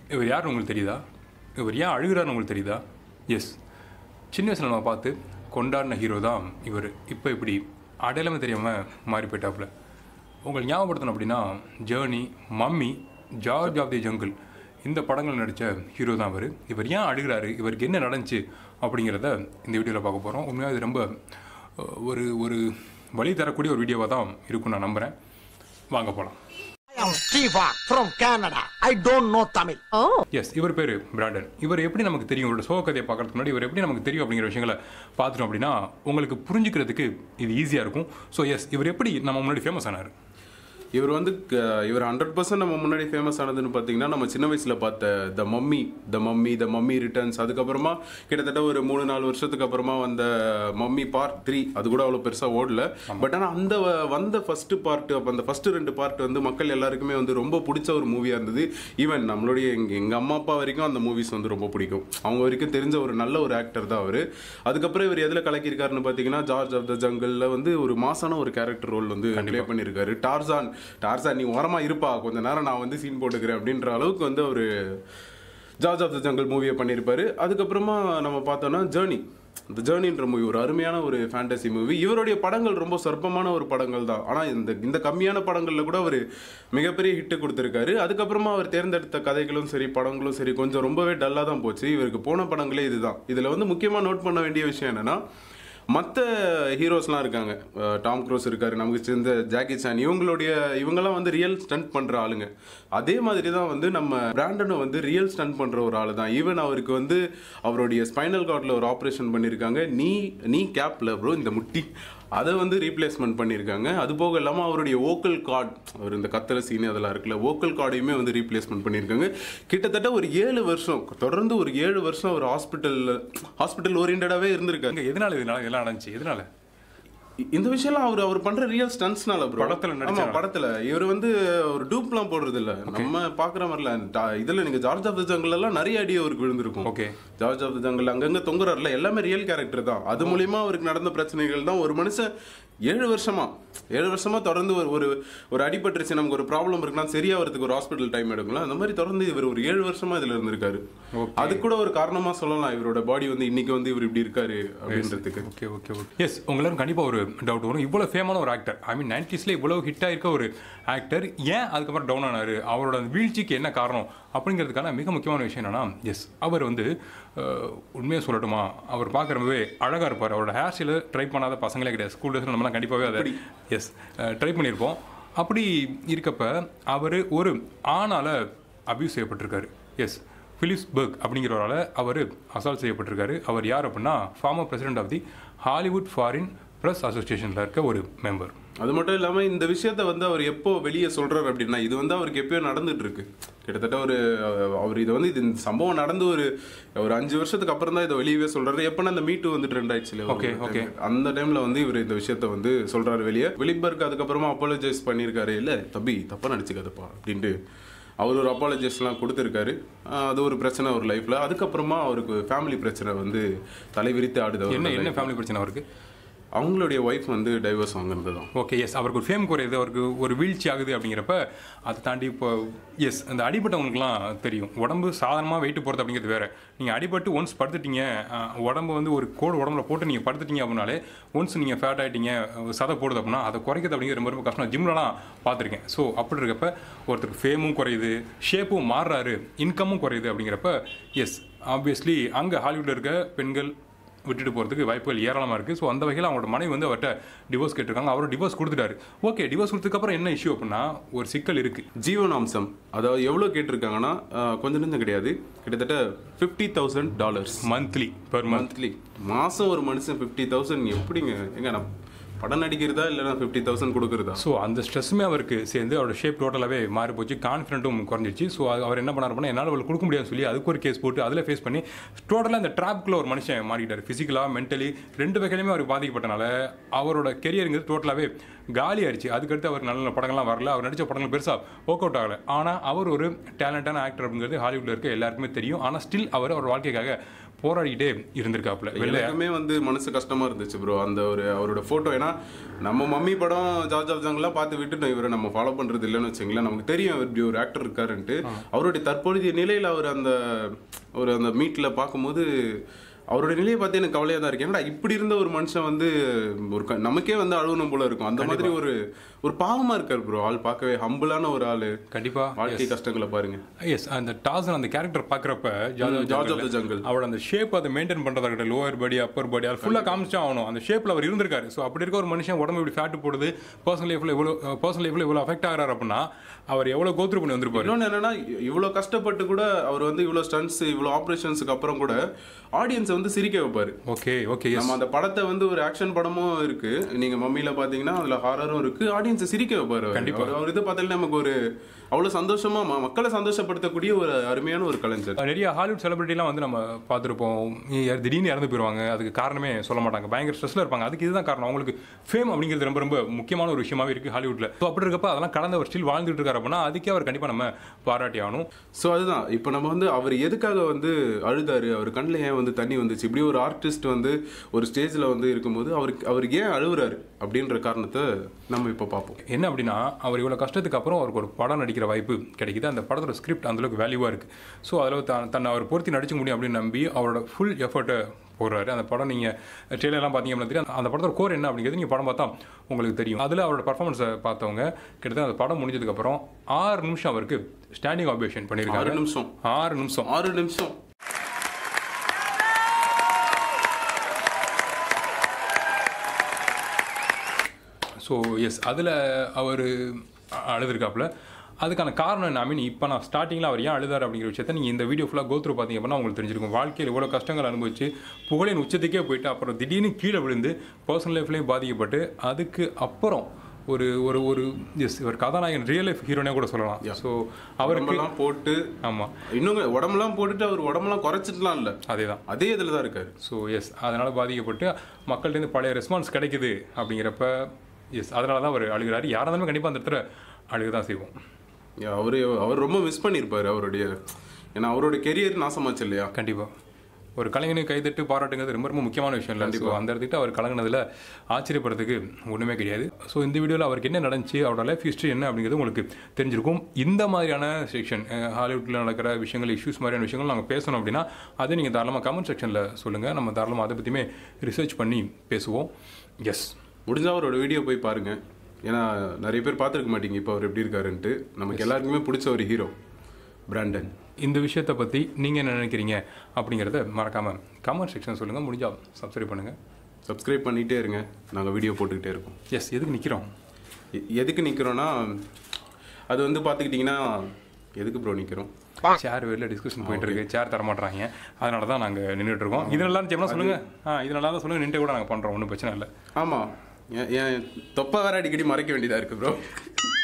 இவர் யாருன்னு உங்களுக்கு தெரியுதா இவர் ஏன் அழுகிறாருன்னு உங்களுக்கு தெரியுதா எஸ் சின்ன வயசில் நம்ம பார்த்து கொண்டாடின ஹீரோ தான் இவர் இப்போ இப்படி அடையாளமே தெரியாமல் மாறி போயிட்டாப்புல உங்களுக்கு ஞாபகப்படுத்தணும் அப்படின்னா journey mummy George of the jungle இந்த படங்கள் நடித்த ஹீரோ தான் இவர் இவர் ஏன் அழுகிறாரு இவருக்கு என்ன நடந்துச்சு அப்படிங்கிறத இந்த வீடியோவில் பார்க்க போகிறோம் உண்மையாக இது ரொம்ப அஹ், ஒரு ஒரு வழி தரக்கூடிய ஒரு வீடியோவாக தான் இருக்கும் நான் நம்புகிறேன் வாங்க போகலாம் I am Steve from Canada. I don't know Tamil. Yes இவர் பேர் பிராண்டன் இவர் எப்படி நமக்கு தெரியும் இவரோட சோக கதையை பார்க்கறதுக்கு முன்னாடி இவர் எப்படி நமக்கு தெரியும் அப்படிங்கிற விஷயங்களை பார்த்துட்டோம் அப்படின்னா உங்களுக்கு புரிஞ்சுக்கிறதுக்கு இது ஈஸியாக இருக்கும் ஸோ எஸ் இவர் எப்படி நம்ம முன்னாடி ஃபேமஸ் ஆனார் இவர் வந்து க- இவர் ஹண்ட்ரட் பர்சன்ட் நம்ம முன்னாடி ஃபேமஸ் ஆனதுன்னு பார்த்தீங்கன்னா நம்ம சின்ன வயசில் பார்த்த the mummy the mummy the mummy returns அதுக்கப்புறமா கிட்டத்தட்ட ஒரு மூணு நாலு வருஷத்துக்கு அப்புறமா வந்த மம்மி பார்ட் த்ரீ அது கூட அவ்வளோ பெருசாக ஓடல பட் ஆனால் அந்த வ- வந்த ஃபர்ஸ்ட் பார்ட் அப்போ அந்த ஃபர்ஸ்ட் ரெண்டு பார்ட் வந்து மக்கள் எல்லாருக்குமே வந்து ரொம்ப பிடிச்ச ஒரு மூவியாக இருந்தது ஈவன் நம்மளுடைய எங்கள் எங்கள் அம்மா அப்பா வரைக்கும் அந்த மூவிஸ் வந்து ரொம்ப பிடிக்கும் அவங்க வரைக்கும் தெரிஞ்ச ஒரு நல்ல ஒரு ஆக்டர் தான் அவர் அதுக்கப்புறம் இவர் எதில் கலக்கியிருக்காருன்னு பார்த்தீங்கன்னா ஜார்ஜ் ஆஃப் த ஜங்கிளில் வந்து ஒரு மாசான ஒரு கேரக்டர் ரோல் வந்து ப்ளே பண்ணியிருக்காரு டார்சான் டார்சான் நீ ஓரமா இருப்பா கொஞ்ச நேரம் நான் வந்து சீன் போட்டுக்கிறேன் அப்படின்ற அளவுக்கு வந்து அவர் ஜார்ஜ் ஆஃப் த ஜங்கிள் மூவியை பண்ணியிருப்பாரு அதுக்கப்புறமா நம்ம பார்த்தோம்னா ஜேர்னி இந்த ஜேர்னின்ற மூவி ஒரு அருமையான ஒரு ஃபேண்டசி மூவி இவருடைய படங்கள் ரொம்ப சொற்பமான ஒரு படங்கள் தான் ஆனால் இந்த இந்த கம்மியான படங்களில் கூட அவர் மிகப்பெரிய ஹிட்டு கொடுத்துருக்காரு அதுக்கப்புறமா அவர் தேர்ந்தெடுத்த கதைகளும் சரி படங்களும் சரி கொஞ்சம் ரொம்பவே டல்லாக தான் போச்சு இவருக்கு போன படங்களே இதுதான் இதில் வந்து முக்கியமாக நோட் பண்ண வேண்டிய விஷயம் என்னன்னா மற்ற ஹீரோஸ்லாம் இருக்காங்க அஹ் டாம் க்ரூஸ் இருக்காரு நமக்கு சேர்ந்த ஜாக்கி சான் இவங்களுடைய இவங்கெல்லாம் வந்து ரியல் ஸ்டண்ட் பண்ற ஆளுங்க அதே மாதிரி தான் வந்து நம்ம பிராண்டனும் வந்து ரியல் ஸ்டண்ட் பண்ற ஒரு ஆளு தான் ஈவன் அவருக்கு வந்து அவருடைய ஸ்பைனல் கார்டில் ஒரு ஆப்ரேஷன் பண்ணியிருக்காங்க நீ நீ கேப்ல ப்ரோ இந்த முட்டி அதை வந்து ரீப்ளேஸ்மெண்ட் பண்ணியிருக்காங்க அது போக இல்லாமல் அவருடைய ஓக்கல் கார்டு அவர் இந்த கத்தல சீனு அதெல்லாம் இருக்குல்ல ஓக்கல் கார்டையுமே வந்து ரீப்ளேஸ்மெண்ட் பண்ணியிருக்காங்க கிட்டத்தட்ட ஒரு ஏழு வருஷம் தொடர்ந்து ஒரு ஏழு வருஷம் அவர் ஹாஸ்பிட்டலில் ஹாஸ்பிட்டல் ஓரியன்டாகவே இருந்திருக்காங்க இங்கே எதனால இதனால இதெல்லாம் நடந்துச்சு எதனால இ- இந்த விஷயம்லாம் அவர் அவர் பண்ற ரியல் ஸ்டன்ட்ஸ்னால ப்ரோ படத்துல ஆமா நடிச்சனால. படத்துல இவர் வந்து ஒரு டூப்லாம் போடுறது இல்ல நம்ம பாக்குற மாதிரில டா- இதுல நீங்க ஜார்ஜ் ஆஃப் த ஜங்கிள் எல்லாம் நிறைய அடி அவருக்கு விழுந்திருக்கும் okay George of the jungle அங்கங்க தொங்குறாருல எல்லாமே ரியல் கேரக்டர் தான் அது மூலியமா அவருக்கு நடந்த பிரச்சனைகள் தான் ஒரு மனுஷன் ஏழு வருஷமா ஏழு வருஷமா தொடர்ந்து ஒரு ஒரு ஒரு அடிபட்டுருச்சு நமக்கு ஒரு ப்ராப்ளம் இருக்குன்னா சரியாகிறதுக்கு ஒரு ஹாஸ்பிட்டல் டைம் எடுக்கலாம் அந்த மாதிரி தொடர்ந்து இவர் ஒரு ஏழு வருஷமா இதுல இருந்திருக்காரு அது கூட ஒரு காரணமா சொல்லலாம் இவரோட பாடி வந்து இன்னைக்கு வந்து இவர் இப்படி இருக்காரு அப்படின்றதுக்கு ஓகே ஓகே ஓகே எஸ் உங்களுக்கு கண்டிப்பாக ஒரு டவுட் வரும் இவ்வளோ ஃபேமான ஒரு ஆக்டர் ஐ மீன் நைன்டிஸில் இவ்வளோ ஹிட் ஆயிருக்க ஒரு ஆக்டர் ஏன் அதுக்கப்புறம் டவுன் ஆனார் அவரோட அந்த வீழ்ச்சிக்கு என்ன காரணம் அப்படிங்கிறதுக்கான மிக முக்கியமான விஷயம் என்னன்னா எஸ் அவர் வந்து உண்மையாக சொல்லட்டுமா அவர் பார்க்குறவே அழகாக இருப்பார் அவரோட ஹேர் ஸ்டைலு ட்ரை பண்ணாத பசங்களே கிடையாது ஸ்கூல் டேஸில் நம்மலாம் கண்டிப்பாகவே அதை எஸ் ட்ரை பண்ணியிருப்போம் அப்படி இருக்கப்ப அவர் ஒரு ஆணால் அபியூஸ் செய்யப்பட்டிருக்காரு எஸ் பிலிப்ஸ் பர்க் அப்படிங்கிறவரால் அவர் அசால்ட் செய்யப்பட்டிருக்காரு அவர் யார் அப்படின்னா former president of the Hollywood foreign press அசோசியேஷனில் இருக்க ஒரு மெம்பர் அது மட்டும் இல்லாம இந்த விஷயத்த வந்து அவர் எப்போ வெளியே சொல்றாரு அப்படின்னா இது வந்து அவருக்கு எப்பயோ நடந்துட்டு இருக்கு கிட்டத்தட்ட ஒரு அஹ், அவர் இது வந்து இது இந்த சம்பவம் நடந்து ஒரு ஒரு அஞ்சு வருஷத்துக்கு அப்புறம் தான் இதை வெளியவே சொல்றாரு எப்பன்னா அந்த மீட்டு வந்து ட்ரெண்ட் ஆயிடுச்சு Okay, okay. அந்த டைம்ல வந்து இவர் இந்த விஷயத்த வந்து சொல்றாரு வெளியே வெளிபர்க்கு அதுக்கப்புறமா அப்பாலஜைஸ் பண்ணியிருக்காரு இல்ல தம்பி தப்பா நடிச்சுக்காதப்பா அப்படின்ட்டு அவர் ஒரு அப்பாலஜிஸ்ட்லாம் கொடுத்துருக்காரு ஆஹ் அது ஒரு பிரச்சனை ஒரு லைஃப்ல அதுக்கப்புறமா அவருக்கு ஃபேமிலி பிரச்சனை வந்து தலைவிரித்து ஆடுது அவரோட என்ன என்ன life ல. ஃபேமிலி பிரச்சனை அவருக்கு அவங்களுடைய ஒய்ஃப் வந்து டைவர்ஸ் வாங்குறது தான் ஓகே எஸ் அவருக்கு ஒரு ஃபேம் குறையுது அவருக்கு ஒரு வீழ்ச்சி ஆகுது அப்படிங்கிறப்ப அதை தாண்டி இப்போ எஸ் அந்த அடிபட்டவங்களுக்குலாம் தெரியும் உடம்பு சாதாரணமாக வெயிட் போகிறது அப்படிங்கிறது வேற நீங்கள் அடிபட்டு ஒன்ஸ் படுத்துட்டீங்க அஹ், உடம்பு வந்து ஒரு கோடு உடம்புல போட்டு நீங்கள் படுத்துட்டீங்க அப்படின்னாலே ஒன்ஸ் நீங்கள் ஃபேட் ஆகிட்டீங்க சதை போடுது அப்படின்னா அதை குறைக்கிறது அப்படிங்கிறது ரொம்ப ரொம்ப கஷ்டம் ஜிம்லலாம் பார்த்துருக்கேன் ஸோ அப்படி இருக்கப்ப ஒருத்தருக்கு ஃபேமும் குறையுது ஷேப்பும் மாறுறாரு இன்கமும் குறையுது அப்படிங்கிறப்ப எஸ் ஆப்வியஸ்லி அங்கே ஹாலிவுட்டில் இருக்க பெண்கள் விட்டுட்டு போகிறதுக்கு வாய்ப்புகள் ஏராளமாக இருக்குது ஸோ அந்த வகையில் அவங்களோட மனைவி வந்து அவர்கிட்ட டிவோர்ஸ் கேட்டிருக்காங்க அவர் டிவோர்ஸ் கொடுத்துட்டாரு ஓகே டிவோர்ஸ் கொடுத்ததுக்கப்புறம் என்ன இஷ்யூ அப்படின்னா ஒரு சிக்கல் இருக்குது ஜீவனாம்சம் அதாவது எவ்வளோ கேட்டிருக்காங்கன்னா ஆஹ், கொஞ்சம் நெஞ்சம் கிடையாது கிட்டத்தட்ட fifty thousand dollars monthly per month monthly மாதம் ஒரு மனுஷன் ஃபிஃப்டி தௌசண்ட் எப்படிங்க எங்க நான் படம் நடிக்கிறதா இல்லைனா ஃபிஃப்டி தௌசண்ட் கொடுக்குறதா ஸோ அந்த ஸ்ட்ரெஸ்ஸுமே அவருக்கு சேர்ந்து அவரோட ஷேப் டோட்டலாகவே மாறி போச்சு கான்ஃபிடென்ட்டும் குறைஞ்சிச்சு ஸோ அவர் என்ன பண்ணார் அப்படின்னா என்னால் அவளுக்கு கொடுக்க முடியாதுன்னு சொல்லி அதுக்கு ஒரு கேஸ் போட்டு அதில் ஃபேஸ் பண்ணி டோட்டலாக அந்த ட்ராப்குள்ள ஒரு மனுஷன் மாறிட்டார் ஃபிசிக்கலாக மென்டலி ரெண்டு வகையிலுமே அவர் பாதிக்கப்பட்டனால அவரோட கெரியருங்கிறது டோட்டலாகவே காலி ஆயிடுச்சு அதுக்கடுத்து அவர் நல்ல நல்ல படங்கள்லாம் வரல அவர் நடித்த படங்கள் பெருசாக ஒர்க் அவுட் ஆகலை ஆனால் அவர் ஒரு டேலண்டான ஆக்டர் அப்படிங்கிறது ஹாலிவுட்ல இருக்க எல்லாருக்குமே தெரியும் ஆனால் ஸ்டில் அவர் அவர் வாழ்க்கைக்காக போராடிக்கிட்டே இருந்திருக்காப்புல வெளில எல்லாருக்குமே வந்து மனசு கஷ்டமா இருந்துச்சு ப்ரோ அந்த ஒரு அவரோட போட்டோ ஏன்னா நம்ம மம்மி படம் ஜார்ஜ் ஆஃப் ஜங்லாம் பார்த்து விட்டுட்டோம் இவரை நம்ம ஃபாலோ பண்றது இல்லைன்னு வச்சுங்களேன் நமக்கு தெரியும் அவர் இப்படி ஒரு ஆக்டர் இருக்காருன்ட்டு அவருடைய தற்பொழுதைய நிலையில அவர் அந்த ஒரு அந்த மீட்ல பார்க்கும்போது அவரோட நிலையை பார்த்து எனக்கு கவலையா தான் இருக்கு ஏன்னா இப்படி இருந்த ஒரு மனுஷன் வந்து ஒரு க- நமக்கே வந்து அழுவணும் போல இருக்கும் அந்த மாதிரி ஒரு ஒரு பாவமா இருக்காரு ப்ரோ ஆள் பார்க்கவே ஹம்பிளான ஒரு ஆளு கண்டிப்பாக வாழ்க்கை கஷ்டங்களை பாருங்க எஸ் அந்த டாசன் அந்த கேரக்டர் பார்க்குறப்ப ஜார்ஜ் ஆஃப் த ஜங்கிள் அவரோட அந்த ஷேப் அதை மெயின்டைன் பண்ணுறதா இருக்கட்டும் லோவர் பாடி அப்பர் பாடி அது ஃபுல்லாக காமிச்சா ஆகணும் அந்த ஷேப்பில் அவர் இருந்திருக்காரு ஸோ அப்படி இருக்க ஒரு மனுஷன் உடம்பு இப்படி ஃபேட் போடுது பர்சனல் லைஃப்பில் எவ்வளோ பர்சனல் லைஃப்பில் இவ்வளோ அஃபெக்ட் ஆகிறாரு அப்படின்னா அவர் எவ்வளோ கோத்ரூ பண்ணி வந்திருப்பாரு இன்னொன்று என்னன்னா இ- இவ்வளோ கஷ்டப்பட்டு கூட அவர் வந்து இவ்வளோ ஸ்டன்ட்ஸ் இவ்வளோ ஆப்ரேஷன்ஸுக்கு அப்புறம் கூட ஆடியன்ஸை வந்து சிரிக்க வைப்பாரு ஓகே ஓகே எஸ் நம்ம அந்த படத்தை வந்து ஒரு ஆக்ஷன் படமும் இருக்கு நீங்க மம்மியில பாத்தீங்கன்னா அதுல ஹாரரும் இருக்கு ஆடியன்ஸை சிரிக்க வைப்பாரு அவர். கண்டிப்பா. அவர் அவர் இதை பார்த்தாலே நமக்கு ஒரு அவ்வளவு சந்தோஷமா ம- மக்களை சந்தோஷப்படுத்தக்கூடிய ஒரு அருமையான ஒரு கலைஞர் நிறைய ஹாலிவுட் செலிபிரிட்டிலாம் வந்து நம்ம பார்த்துருப்போம் இ- திடீர்னு இறந்து போயிடுவாங்க அதுக்கு காரணமே சொல்ல மாட்டாங்க பயங்கர ஸ்ட்ரெஸ்ல இருப்பாங்க அதுக்கு இதுதான் காரணம் அவங்களுக்கு ஃபேம் அப்படிங்கிறது ரொம்ப ரொம்ப முக்கியமான ஒரு விஷயமாவே இருக்கு ஹாலிவுட்ல ஸோ அப்படி இருக்கப்ப அதெல்லாம் கடந்த ஒரு ஸ்டில் வாழ்ந்துட்டு இருக்காரு அப்படின்னா அதுக்கே அவர் கண்டிப்பா நம்ம பாராட்டி ஆகணும் ஸோ அதுதான் இப்போ நம்ம வந்து அவர் எதுக்காக வந்து அழுதாரு அவர் கண்ணில் ஏன் வந்து தண்ணி வந்துச்சு இப்படி ஒரு ஆர்டிஸ்ட் வந்து ஒரு ஸ்டேஜில் வந்து இருக்கும்போது அவருக்கு அவருக்கு ஏன் அழுகுறாரு அப்படின்ற காரணத்தை நம்ம இப்போ பார்ப்போம் என்ன அப்படின்னா அவர் இவ்வளோ கஷ்டத்துக்கு அப்புறம் அவருக்கு ஒரு படம் நடிக்கிற வாய்ப்பு கிடைக்குது அந்த படத்தோட ஸ்கிரிப்ட் அந்தளவுக்கு வேல்யூவாக இருக்குது ஸோ அதில் தான் தன்னை அவர் பொருத்தி நடிக்க முடியும் அப்படின்னு நம்பி அவரோட ஃபுல் எஃபர்ட்டை போடுறாரு அந்த படம் நீங்கள் ட்ரெயிலர்லாம் பார்த்தீங்க அப்படின்னா தெரியும் அந்த படத்தோட கோர் என்ன அப்படிங்கிறது நீங்கள் படம் பார்த்தா உங்களுக்கு தெரியும் அதில் அவரோட பர்ஃபார்மன்ஸை பார்த்தவங்க கிட்டத்தட்ட அந்த படம் முடிஞ்சதுக்கப்புறம் ஆறு நிமிஷம் அவருக்கு ஸ்டாண்டிங் ஆபேஷன் ஆறு பண்ணியிருக்காரு நிமிஷம் ஆறு நிமிஷம் ஆறு நிமிஷம் ஸோ எஸ் அதில் அவர் அழுதுருக்காப்புல அதுக்கான காரணம் என்ன ஐ மீன் இப்போ நான் ஸ்டார்டிங்கில் அவர் ஏன் அழுதார் அப்படிங்கிற விஷயத்த நீங்கள் இந்த வீடியோ ஃபுல்லாக கோத்ரூ பார்த்தீங்க அப்படின்னா உங்களுக்கு தெரிஞ்சிருக்கும் வாழ்க்கையில் இவ்வளோ கஷ்டங்கள் அனுபவிச்சு புகழின் உச்சத்துக்கே போயிட்டு அப்புறம் திடீர்னு கீழே விழுந்து பர்சனல் லைஃப்லேயும் பாதிக்கப்பட்டு அதுக்கு அப்புறம் ஒரு ஒரு ஒரு எஸ் ஒரு கதாநாயகன் ரியல் லைஃப் ஹீரோனே கூட சொல்லலாம் ஸோ அவருக்கு உடம்பெல்லாம் போட்டு ஆமாம் இன்னும் உடம்பெல்லாம் போட்டுட்டு அவர் உடம்பெல்லாம் குறைச்சிட்டுலாம் இல்லை அதே தான் அதே இதில் தான் இருக்காரு ஸோ எஸ் அதனால் பாதிக்கப்பட்டு மக்கள்கிட்ட பழைய ரெஸ்பான்ஸ் கிடைக்குது அப்படிங்கிறப்ப எஸ் அதனால தான் அவர் அழுகிறாரு யாராக இருந்தாலுமே கண்டிப்பாக அந்த இடத்துல அழுக தான் செய்வோம் அவர் அவர் ரொம்ப மிஸ் பண்ணியிருப்பாரு அவருடைய ஏன்னா அவரோட கெரியர் நாசமாச்சு இல்லையா கண்டிப்பாக ஒரு கலைஞனுக்கு கைதட்டு பாராட்டுங்கிறது ரொம்ப ரொம்ப முக்கியமான விஷயம் இல்லை ஸோ அந்த இடத்துக்கிட்ட அவர் கலங்கினதில் ஆச்சரியப்படுறதுக்கு ஒன்றுமே கிடையாது ஸோ இந்த வீடியோவில் அவருக்கு என்ன நடந்துச்சு அவரோட லைஃப் ஹிஸ்ட்ரி என்ன அப்படிங்கிறது உங்களுக்கு தெரிஞ்சிருக்கும் இந்த மாதிரியான செக்ஷன் ஹாலிவுட்டில் நடக்கிற விஷயங்கள் இஷ்யூஸ் மாதிரியான விஷயங்கள் நாங்கள் பேசணும் அப்படின்னா அதை நீங்கள் தாராளமாக கமெண்ட் செக்ஷனில் சொல்லுங்கள் நம்ம தாராளமாக அதை பற்றியுமே ரிசர்ச் பண்ணி பேசுவோம் எஸ் முடிஞ்சா அவரோட வீடியோ போய் பாருங்க ஏன்னா நிறைய பேர் பார்த்துருக்க மாட்டீங்க இப்போ அவர் எப்படி இருக்காருன்ட்டு நமக்கு எல்லாருக்குமே பிடிச்ச ஒரு ஹீரோ பிராண்டன் இந்த விஷயத்தை பற்றி நீங்கள் என்ன நினைக்கிறீங்க அப்படிங்கிறத மறக்காமல் கமெண்ட் செக்ஷன் சொல்லுங்கள் முடிஞ்சால் சப்ஸ்கிரைப் பண்ணுங்கள் சப்ஸ்கிரைப் பண்ணிகிட்டே இருங்க நாங்கள் வீடியோ போட்டுக்கிட்டே இருக்கோம் எஸ் எதுக்கு நிற்கிறோம் எ- எதுக்கு நிற்கிறோன்னா அது வந்து பார்த்துக்கிட்டிங்கன்னா எதுக்கு ப்ரோ நிற்கிறோம் சேர் வெளில டிஸ்கஷன் போயிட்டு இருக்கு சேர் தர மாட்டாங்க அதனால தான் நாங்கள் நின்றுட்டு இருக்கோம் இது நல்லா இருந்துச்சு சொல்லுங்க ஆ இது நல்லா தான் சொல்லுங்க நின்று கூட நாங்கள் பண்ணுறோம் ஒன்றும் பிரச்சனை இல்லை ஆமாம் என் என் தொப்பை வேற அடிக்கடி மறைக்க வேண்டியதாக இருக்குது ப்ரோ